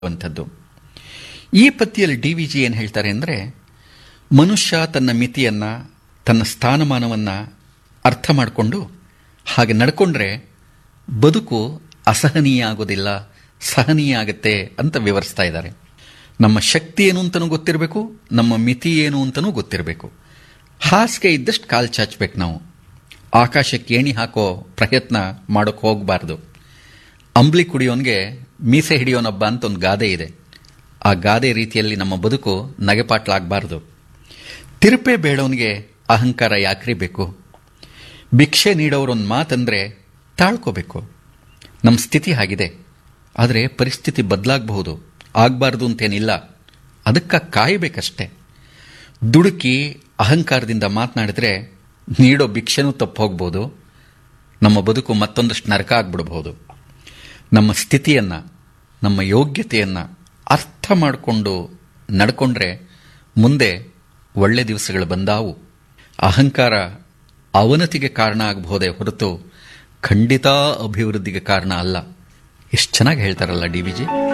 ವಂಥದ್ದು ಈ ಪದ್ಯದಲ್ಲಿ D V G ಏನು ಹೇಳ್ತಾರೆ ಅಂದರೆ ಮನುಷ್ಯ ತನ್ನ ಮಿತಿಯನ್ನ ತನ್ನ ಸ್ಥಾನಮಾನವನ್ನ ಅರ್ಥ ಮಾಡಿಕೊಂಡು ಹಾಗೆ ನಡ್ಕೊಂಡ್ರೆ ಬದುಕು ಅಸಹನೀಯ ಆಗೋದಿಲ್ಲ ಸಹನೀಯ ಆಗುತ್ತೆ ಅಂತ ವಿವರಿಸ್ತಾ ಇದ್ದಾರೆ ನಮ್ಮ ಶಕ್ತಿ ಏನು ಅಂತಲೂ ಗೊತ್ತಿರಬೇಕು ನಮ್ಮ ಮಿತಿ ಏನು ಅಂತಲೂ ಗೊತ್ತಿರಬೇಕು ಹಾಸಿಗೆ ಇದ್ದಷ್ಟು ಕಾಲು ಚಾಚಬೇಕು ನಾವು ಆಕಾಶಕ್ಕೆ ಏಣಿ ಹಾಕೋ ಪ್ರಯತ್ನ ಮಾಡೋಕೆ ಹೋಗಬಾರ್ದು ಅಂಬ್ಲಿ ಕುಡಿಯೋನ್ಗೆ ಮೀಸೆ ಹಿಡಿಯೋನೊಬ್ಬ ಅಂತ ಒಂದು ಗಾದೆ ಇದೆ ಆ ಗಾದೆ ರೀತಿಯಲ್ಲಿ ನಮ್ಮ ಬದುಕು ನಗೆಪಾಟ್ಲಾಗಬಾರ್ದು ತಿರುಪೆ ಬೇಡವನಿಗೆ ಅಹಂಕಾರ ಯಾಕ್ರಿ ಬೇಕು ಭಿಕ್ಷೆ ನೀಡೋರೊಂದು ಮಾತಂದ್ರೆ ತಾಳ್ಕೋಬೇಕು ನಮ್ಮ ಸ್ಥಿತಿ ಆಗಿದೆ ಆದರೆ ಪರಿಸ್ಥಿತಿ ಬದಲಾಗಬಹುದು ಆಗಬಾರ್ದು ಅಂತೇನಿಲ್ಲ ಅದಕ್ಕೆ ಕಾಯಬೇಕಷ್ಟೆ ದುಡುಕಿ ಅಹಂಕಾರದಿಂದ ಮಾತನಾಡಿದ್ರೆ ನೀಡೋ ಭಿಕ್ಷೆನೂ ತಪ್ಪು ಹೋಗ್ಬೋದು ನಮ್ಮ ಬದುಕು ಮತ್ತೊಂದಷ್ಟು ನರಕ ಆಗ್ಬಿಡ್ಬೋದು ನಮ್ಮ ಸ್ಥಿತಿಯನ್ನ ನಮ್ಮ ಯೋಗ್ಯತೆಯನ್ನ ಅರ್ಥ ಮಾಡಿಕೊಂಡು ನಡ್ಕೊಂಡ್ರೆ ಮುಂದೆ ಒಳ್ಳೆ ದಿವಸಗಳು ಬಂದಾವು ಅಹಂಕಾರ ಅವನತಿಗೆ ಕಾರಣ ಆಗಬಹುದೇ ಹೊರತು ಖಂಡಿತ ಅಭಿವೃದ್ಧಿಗೆ ಕಾರಣ ಅಲ್ಲ ಎಷ್ಟು ಚೆನ್ನಾಗಿ ಹೇಳ್ತಾರಲ್ಲ ಡಿ ವಿಜಿ